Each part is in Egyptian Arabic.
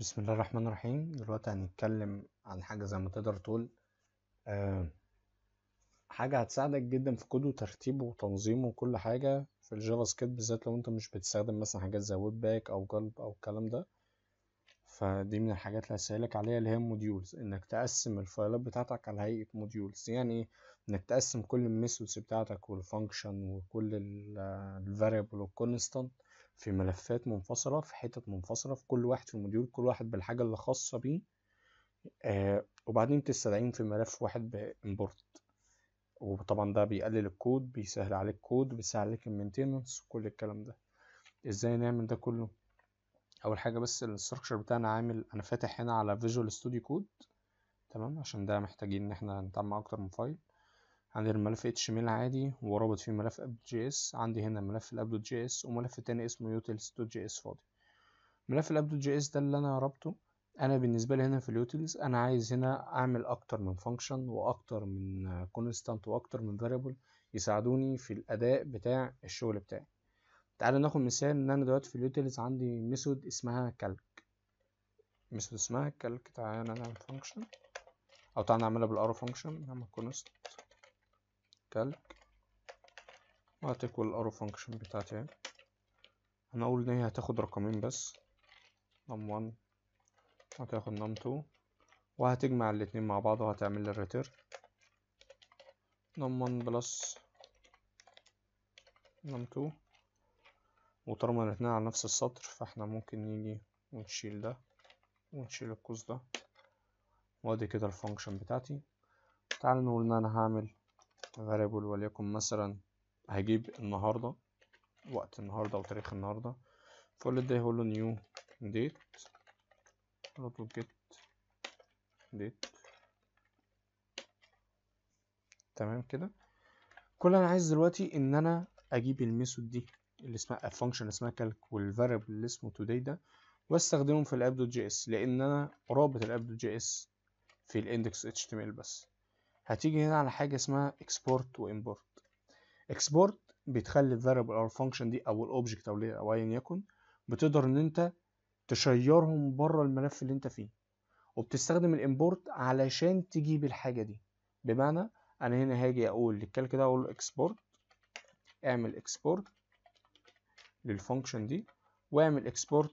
بسم الله الرحمن الرحيم دلوقتي هنتكلم عن حاجة زي ما تقدر تقول آه، حاجة هتساعدك جدا في كود وترتيب وتنظيم وكل حاجة في الجافا سكريبت بالذات لو انت مش بتستخدم مثلا حاجات زي ويب باك او جلب او الكلام ده فدي من الحاجات اللي هسألك عليها اللي هي موديولز انك تقسم الفايلات بتاعتك على هيئة موديولز يعني ايه انك تقسم كل الميثودز بتاعتك والفانكشن وكل الفاريبل والكونستانت في ملفات منفصلة في حتت منفصلة في كل واحد في الموديول كل واحد بالحاجة اللي خاصة بيه آه وبعدين تستدعيهم في ملف واحد بإمبورت وطبعا ده بيقلل الكود بيسهل عليك الكود بيسهل عليك المينتيننس وكل الكلام ده ازاي نعمل ده كله اول حاجه بس الاستراكشر بتاعنا عامل انا فاتح هنا على فيجوال ستوديو كود تمام عشان ده محتاجين ان احنا نتعامل مع اكتر من فايل عندي الملف html عادي ورابط فيه ملف app.js عندي هنا ملف الاب.js وملف تاني اسمه utils.js فاضي ملف الاب.js ده اللي انا رابطه انا بالنسبه لي هنا في اليوتيلز انا عايز هنا اعمل اكتر من فانكشن واكتر من كونستانت واكتر من فاريبل يساعدوني في الاداء بتاع الشغل بتاعي تعالى ناخد مثال ان انا دلوقتي في اليوتيلز عندي ميثود اسمها كالك ميثود اسمها كالك تعالى نعمل فانكشن او تعالى نعملها بالارو فانكشن نعمل كونست كالك وهتكوال الارو فانكشن بتاعتي اهي انا اقول ان هي هتاخد رقمين بس نم 1 هتاخد نم 2 وهتجمع الاتنين مع بعض وهتعمل لي الريتيرن نم 1 بلس نم 2 وطالما الاتنين على نفس السطر فاحنا ممكن نيجي ونشيل ده ونشيل القوس ده وادي كده الفانكشن بتاعتي تعال نقول ان انا هعمل variable وليكن مثلا هجيب النهاردة وقت النهاردة وتاريخ النهاردة فقول ده هقول له new date اقول get date تمام كده كل انا عايز دلوقتي ان انا اجيب الميثود دي اللي اسمها الفانكشن اسمها كالك والفاريبل اللي اسمه today ده واستخدمهم في الاب دوت جي اس لان انا رابط الاب دوت جي اس في الاندكس اتش تي ام ال بس هتيجي هنا على حاجه اسمها export وامبورت export بتخلي الفاريبل او الفانكشن دي او الاوبجكت او او ايا يكن بتقدر ان انت تشيرهم بره الملف اللي انت فيه وبتستخدم الامبورت علشان تجيب الحاجه دي بمعنى انا هنا هاجي اقول للكالك ده اقول له export اعمل export للفانكشن دي واعمل export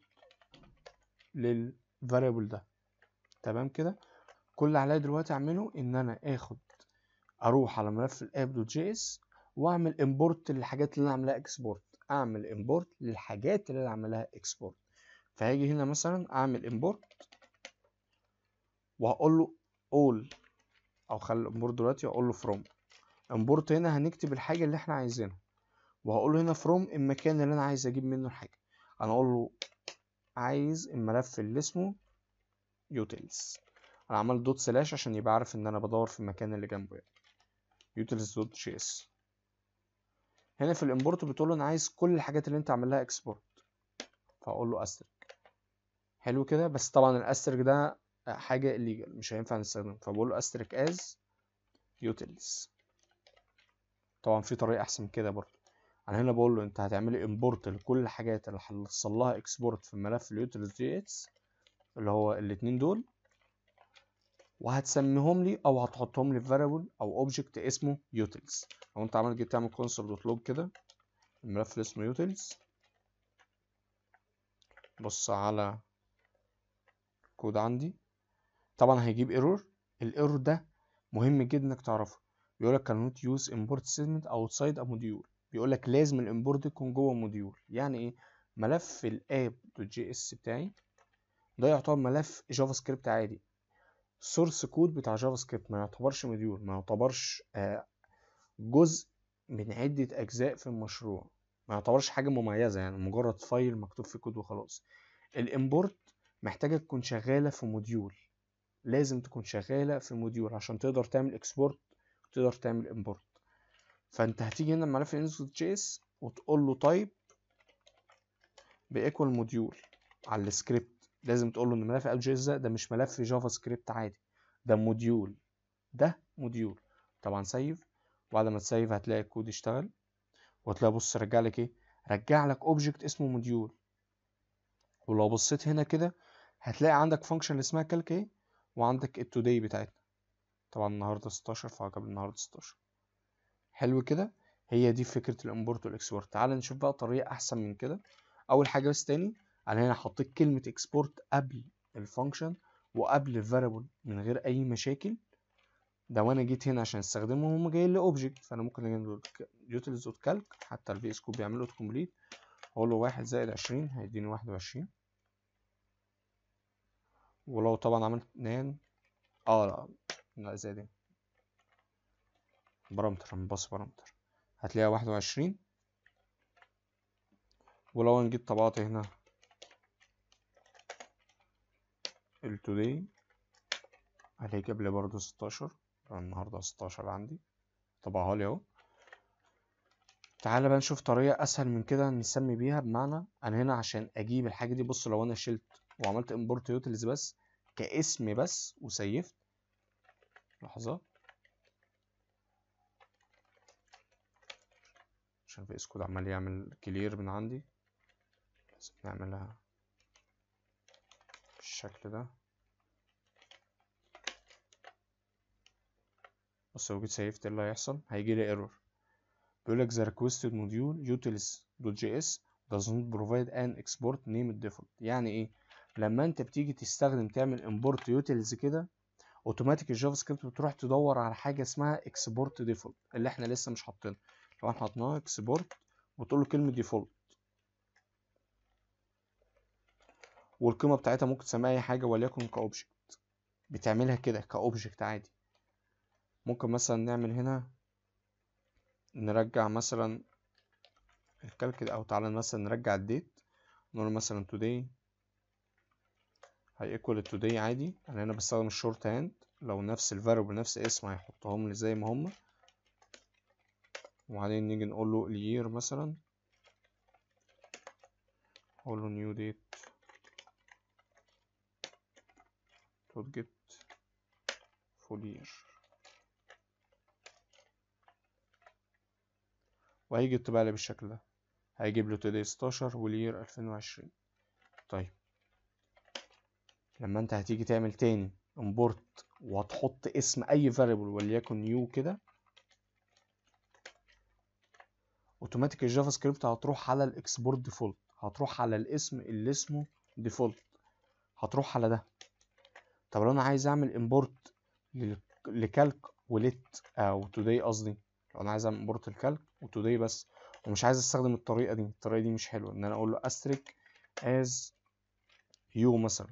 للفاريبل ده تمام كده كل اللي عليا دلوقتي اعمله ان انا اخد اروح على ملف الاب دوت جي اس واعمل امبورت للحاجات اللي انا عاملاها اكسبورت اعمل امبورت للحاجات اللي انا عاملاها اكسبورت فهاجي هنا مثلا اعمل امبورت وهقول له all او خلي الامبورت دلوقتي اقول له from امبورت هنا هنكتب الحاجه اللي احنا عايزينها وهقول له هنا from المكان اللي انا عايز اجيب منه الحاجه انا اقول له عايز الملف اللي اسمه utils انا عملت دوت سلاش عشان يبقى عارف ان انا بدور في المكان اللي جنبه يعني utils.js هنا في الامبورت بتقول له انا عايز كل الحاجات اللي انت عاملها اكسبورت فاقول له استرك حلو كده بس طبعا الاسترك ده حاجه illegal مش هينفع نستخدمه فبقول له استرك از utils طبعا في طريقه احسن من كده برضه انا هنا بقول له انت هتعملي امبورت لكل الحاجات اللي هتحصل لها اكسبورت في ملف الutils.js اللي هو الاتنين دول وهتسميهم لي او هتحطهم لي في variable او اوبجكت اسمه utils لو انت عملت جيت تعمل console.log كده الملف اللي اسمه utils بص على الكود عندي طبعا هيجيب ايرور الايرور ده مهم جدا انك تعرفه بيقول لك cannot use import statement outside a module بيقول لك لازم الامبورت يكون جوه موديول يعني ايه ملف الاب دوت جي اس بتاعي ده يعتبر ملف جافا سكريبت عادي سورس كود بتاع جافا سكريبت ما يعتبرش موديول ما يعتبرش جزء من عدة أجزاء في المشروع ما يعتبرش حاجة مميزة يعني مجرد فايل مكتوب فيه كود وخلاص الامبورت محتاجة تكون شغالة في موديول لازم تكون شغالة في موديول عشان تقدر تعمل اكسبورت وتقدر تعمل امبورت فانت هتيجي هنا الملف index.js وتقول له تايب بايكوال موديول على السكريبت لازم تقول له ان ملف اب جي اس ده, ده مش ملف جافا سكريبت عادي ده موديول ده موديول طبعا سيف وبعد ما تسيف هتلاقي الكود يشتغل وهتلاقي بص رجع لك ايه رجع لك اوبجكت اسمه موديول ولو بصيت هنا كده هتلاقي عندك فانكشن اللي اسمها كالك ايه وعندك التوداي بتاعتنا طبعا النهارده 16 فهجيب النهارده 16 حلو كده هي دي فكره الامبورت والاكسبورت تعال نشوف بقى طريقه احسن من كده اول حاجه بس تاني انا هنا حطيت كلمه اكسبورت قبل الفانكشن وقبل الفاريبل من غير اي مشاكل ده وانا جيت هنا عشان استخدمهم هم جايين لي اوبجكت فانا ممكن اجي له يوتيلز دوت كالك حتى الفي اس كود بيعمل اوت كومبليت اقول له واحد زائد عشرين هيديني واحد وعشرين ولو طبعا عملت نان اه لا لا زائد ايه بارامتر انا بص بارامتر هتلاقيها واحد وعشرين ولو انا جيت طبعت هنا التوداي هيجيب لي برضو ستاشر النهارده ستاشر عندي طبعها لي اهو تعالى بقى نشوف طريقة أسهل من كده نسمي بيها بمعنى أنا هنا عشان أجيب الحاجة دي بص لو أنا شلت وعملت import utils بس كاسم بس وسيفت لحظة عشان في اسكود عمال يعمل كلير من عندي لازم نعملها بالشكل ده بص لو جيت سيفت ايه اللي هيحصل هيجي لي ايرور بيقول لك the requested module utils.js does not provide an export named default يعني ايه لما انت بتيجي تستخدم تعمل import utils كده اوتوماتيك الجافا سكريبت بتروح تدور على حاجه اسمها export default اللي احنا لسه مش حاطينها لو احنا حطيناها export وتقول له كلمه default والقيمه بتاعتها ممكن تسميها اي حاجه وليكن كاوبجكت بتعملها كده كاوبجكت عادي ممكن مثلا نعمل هنا نرجع مثلا الكالك او تعالى مثلا نرجع الديت نقول مثلا today هي equal today عادي انا هنا بستخدم الشورت هاند لو نفس الفاريبل نفس اسم هيحطهم لي زي ما هما وبعدين نيجي نقول له اليير مثلا اقول له new date dot get full year وهيجي يكتبها لي بالشكل ده هيجيب له today 16 والير 2020 طيب لما انت هتيجي تعمل تاني import وهتحط اسم اي variable وليكن new كده اوتوماتيك الجافا سكريبت هتروح على الاكسبورت ديفولت هتروح على الاسم اللي اسمه ديفولت هتروح على ده طب لو انا عايز اعمل امبورت لكالك وليت او توداي قصدي لو انا عايز اعمل امبورت الكالك وتوداي بس ومش عايز استخدم الطريقه دي الطريقه دي مش حلوه ان انا اقول له استريك از يو مثلا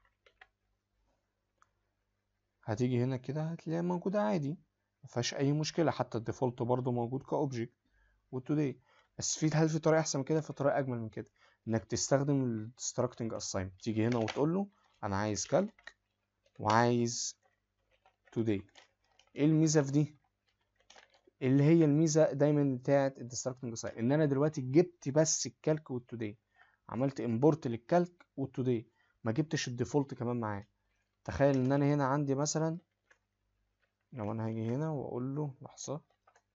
هتيجي هنا كده هتلاقيها موجوده عادي مفيهاش اي مشكله حتى الديفولت برضو موجود كاوبجكت وتوداي بس في هل في طريقه احسن من كده في طريقه اجمل من كده انك تستخدم الديستراكتنج اساين تيجي هنا وتقول له انا عايز كالك وعايز توداي ايه الميزه في دي اللي هي الميزه دايما بتاعه الديستراكتنج اساين ان انا دلوقتي جبت بس الكالك والتوداي عملت امبورت للكالك والتوداي ما جبتش الديفولت كمان معاه تخيل ان انا هنا عندي مثلا لو انا هاجي هنا واقول له لحظه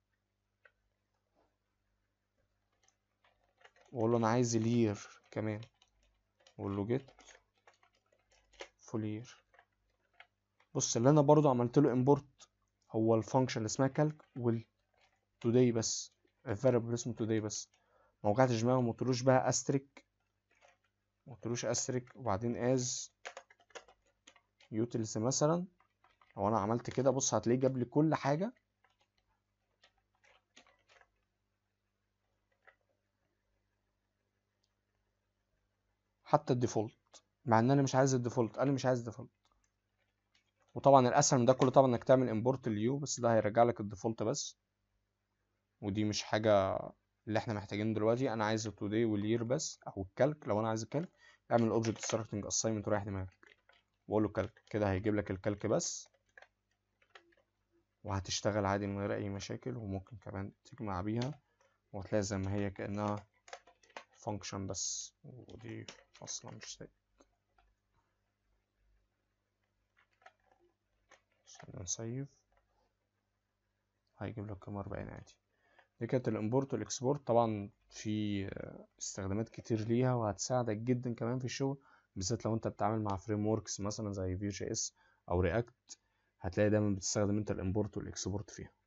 واقول له انا عايز الير كمان واقول له جيت فول يير بص اللي انا برضو عملت له امبورت هو الفانكشن اللي اسمها كالك وال today بس الفاريبل اسمه today بس ما وجعتش دماغي ما قلتلوش بقى استريك ما قلتلوش استريك وبعدين از يوتيلز مثلا لو انا عملت كده بص هتلاقيه جاب لي كل حاجه حتى الديفولت مع ان انا مش عايز الديفولت انا مش عايز الديفولت وطبعا الاسهل من ده كله طبعا انك تعمل امبورت اليو بس ده هيرجع لك الديفولت بس ودي مش حاجه اللي احنا محتاجينه دلوقتي انا عايز التوداي والير بس او الكالك لو انا عايز الكالك اعمل اوبجكت ستراكتنج اساينمنت وريح دماغك واقول له كالك كده هيجيب لك الكالك بس وهتشتغل عادي من غير اي مشاكل وممكن كمان تجمع بيها وهتلاقي زي ما هي كانها فانكشن بس ودي اصلا مش زي استنى نسيف هيجيب لك قيمة 40 عادي دي كانت الامبورت والاكسبورت طبعا في استخدامات كتير ليها وهتساعدك جدا كمان في الشغل بالذات لو انت بتتعامل مع فريم وركس مثلا زي في جي اس او رياكت هتلاقي دايما بتستخدم انت الامبورت والاكسبورت فيها